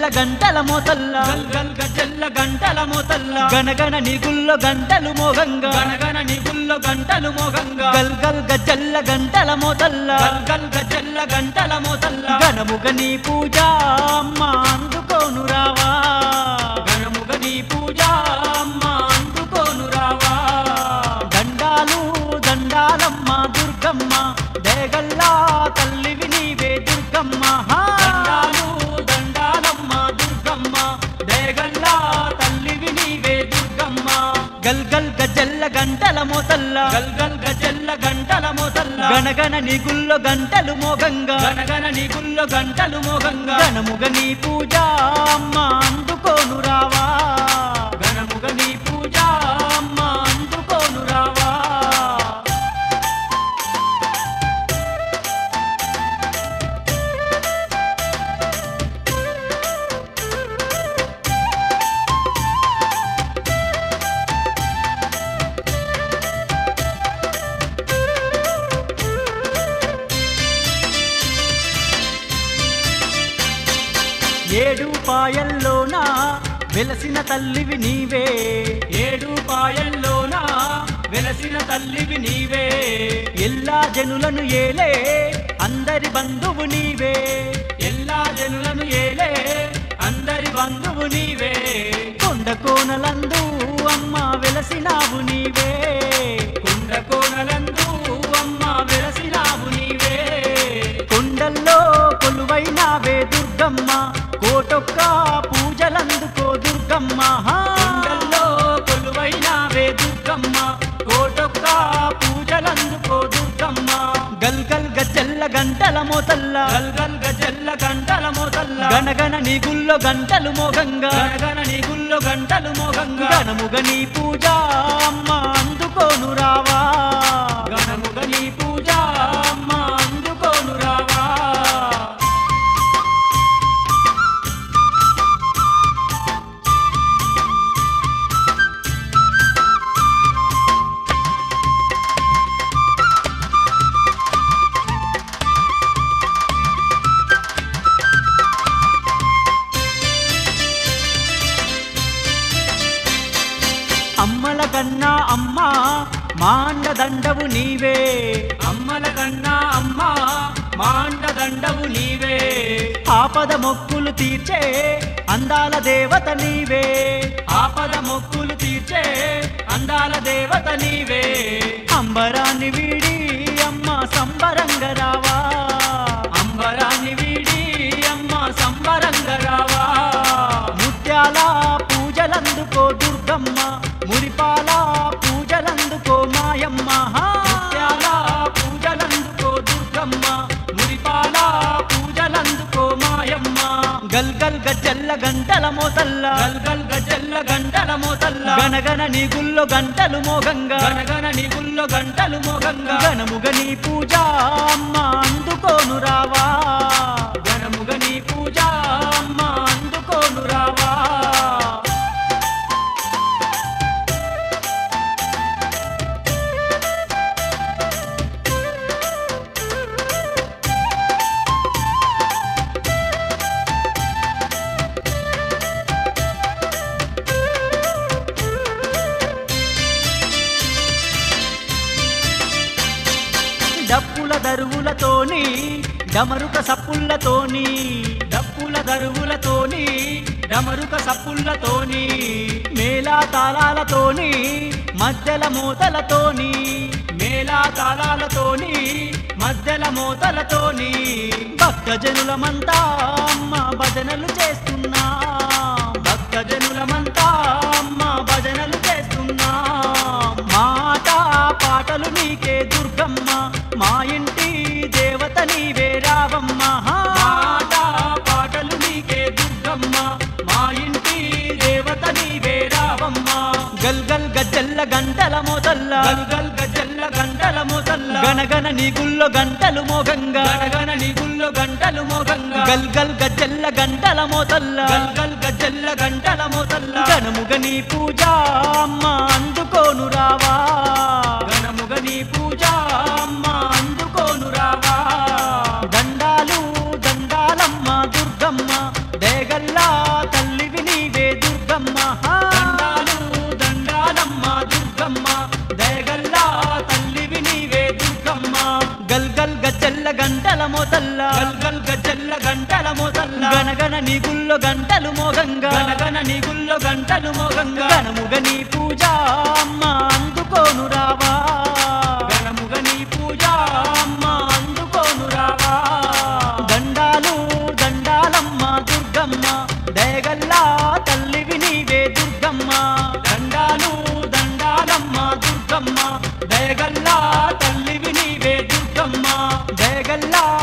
గంటల మోతల్ల గల్ గల్ గజల్ల గంటల మోతల్ల గణగణ నిగుల్లో గంటలు మోగంగా గనగన నిగుల్లో గంటలు మోగంగా గల్ గల్ గజ్జల్ల గంటల మోతల్ల గల్ గల్ గజల్ల గంటల మోతల్ల గణముగ నీ పూజ అమ్మ అందుకోను రావా గణముగ నీ పూజ అమ్మ అందుకోను రావా దండాలు దండాలమ్మ దుర్గమ్మ దేగల్లా తల్లివి నీవే దుర్గమ్మ హా. దండాలు దండాలమ్మ దుర్గమ్మ దేగల్లా తల్లివి నీవే దుర్గమ్మ గల్ గల్ గజ్జల్ల గంటల మోతల్ల గల్ గల్ గజల్ల గంటల మోతల్ల గణగణ నిగుల్లో గంటలు మోగంగా గనగన నిగుల్లో గంటలు మోగంగా గణముగ నీ పూజ అమ్మ అందుకోను రావా గణముగ నీ పూజ అమ్మ అందుకోను రావా ఏడు పాయల్లోన వెలసిన తల్లివి నీవే ఏడు పాయల్లోన వెలసిన తల్లివి నీవే ఎల్లా జనులను ఏలే అందరి బంధువు నీవే ఎల్లా జనులను ఏలే అందరి బంధువు నీవే కొండ కోనలందు అమ్మ వెలసినావు నీవే కుండ కోనలందు అమ్మ వెలసినావు నీవే కొండల్లో కొలువైనావే దుర్గమ్మ కోటొక్క పూజలందుకో దుర్గమ్మ హా. కొండల్లో కొలువైనావే దుర్గమ్మ కోటొక్క పూజలందుకో దుర్గమ్మ గల్ గల్ గజ్జల్ల గంటల మోతల్ల గల్ గల్ గజల్ల గంటల మోతల్ల గణగణ నిగుల్లో గంటలు మోగంగా గనగన నిగుల్లో గంటలు మోగంగా గణముగ నీ పూజ అమ్మ అందుకోను రావా గణముగ నీ పూజ అమ్మ అందుకోను రావా అమ్మల కన్నా అమ్మ మాండ దండవు నీవే అమ్మల కన్నా అమ్మ మాండ దండవు నీవే ఆపద మొక్కులు తీర్చే అందాల దేవత నీవే ఆపద మొక్కులు తీర్చే అందాల దేవత నీవే అంబరాన్ని వీడి అమ్మ సంబరంగ రావా అంబరాన్ని వీడి అమ్మ సంబరంగ రావా ముత్యాల పూజలందుకో దుర్గమ్మ మురిపాల పూజలందుకో మాయమ్మ హా. ముత్యాల పూజలందుకో దుర్గమ్మ మురిపాల పూజలందుకో మాయమ్మ గల్ గల్ గజ్జల్ల గంటల మోతల్ల గల్ గల్ గజల్ల గంటల మోతల్ల గణగణ నిగుల్లో గంటలు మోగంగా గనగన నిగుల్లో గంటలు మోగంగా గణముగ నీ పూజ అమ్మ అందుకోను రావా గణముగ నీ పూజ అమ్మ అందుకోను రావా డప్పుల దరువులతోని డమరుక సప్పుళ్ళతోని డప్పుల దరువులతోని డమరుక సప్పుళ్ళతోని మేళా తాళాలతోని మధ్యల మూతలతోని మేళా తాళాలతోని మధ్యల మోతలతోని భక్తజనులమంతా అమ్మ భజనలు చేస్తున్నా భక్తజనులమంతా అమ్మ భజనలు చేస్తున్నా మాట పాటలు నీకే దుర్గమ్మ మా ఇంటి దేవత నీవే రావమ్మ హా. మాట పాటలు నీకే దుర్గమ్మ మా ఇంటి దేవత నీవే రావమ్మ గల్ గల్ గజ్జల్ల గంటల మోతల్ల గల్ గల్ గజల్ల గంటల మోతల్ల గణగణ నిగుల్లో గంటలు మోగంగా గనగన నిగుల్లో గంటలు మోగంగా గల్ గల్ గజ్జల్ల గంటల మోతల్ల గల్ గల్ గజల్ల గంటల మోతల్ల గణముగ నీ పూజ అమ్మ అందుకోను రావా గణముగ నీ పూజ అమ్మ అందుకోను రావా దండాలు దండాలమ్మ దుర్గమ్మ దేగల్లా దుర్గమ్మ హా. దండాలు దండాలమ్మ దుర్గమ్మ దయగల్లా తల్లివి నీవే దుర్గమ్మ గల్ గల్ గజ్జల్ల గంటల మోతల్ల గల్గల్ గజల్ల గంటల మొదల్ల గనగన నీ గుల్లో గంటలు మోగంగా గనగన నిగుల్లో గంటలు మోగంగా గణముగ నీ పూజ అమ్మ అందుకోను రావా గణముగ నీ పూజ అమ్మ అందుకోను రావా దండాలు దండాలమ్మ దుర్గమ్మ దయగల్లా తల్లివి నీవే దుర్గమ్మ దండాలు దండాలమ్మ దుర్గమ్మ దయగల్లా తల్లివి నీవే దుర్గమ్మ దయగల్లా